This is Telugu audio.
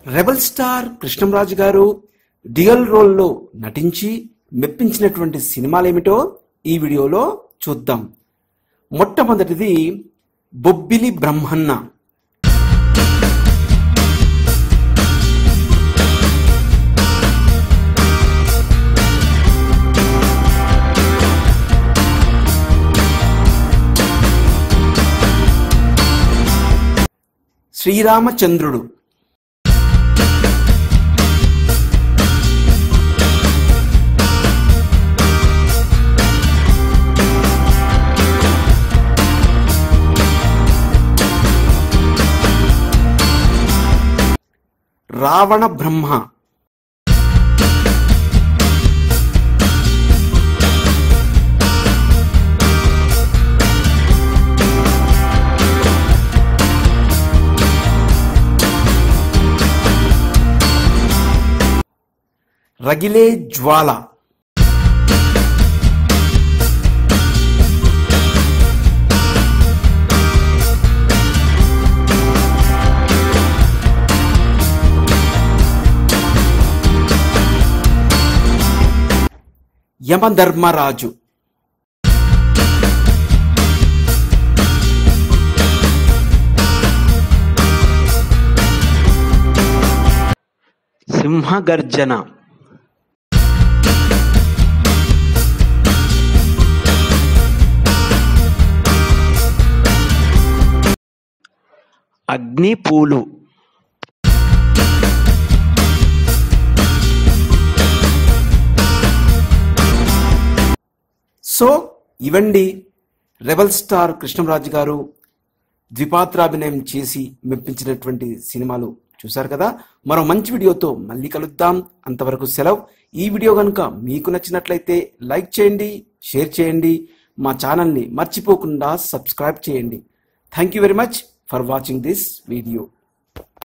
రెబల్ స్టార్ కృష్ణంరాజు గారు డ్యూయల్ రోల్లో నటించి మెప్పించినటువంటి సినిమాలేమిటో ఈ వీడియోలో చూద్దాం మొట్టమొదటిది బొబ్బిలి బ్రహ్మన్న శ్రీరామచంద్రుడు రావణ బ్రహ్మ రగిలే జ్వాల యమధర్మరాజు సింహగర్జన అగ్నిపూలు సో ఇవండి రెబల్ స్టార్ కృష్ణరాజు గారు ద్విపాత్రాభినయం చేసి మెప్పించినటువంటి సినిమాలు చూశారు కదా మరో మంచి వీడియోతో మళ్ళీ కలుద్దాం అంతవరకు సెలవు ఈ వీడియో కనుక మీకు నచ్చినట్లయితే లైక్ చేయండి షేర్ చేయండి మా ఛానల్ని మర్చిపోకుండా సబ్స్క్రైబ్ చేయండి thank you very much for watching this video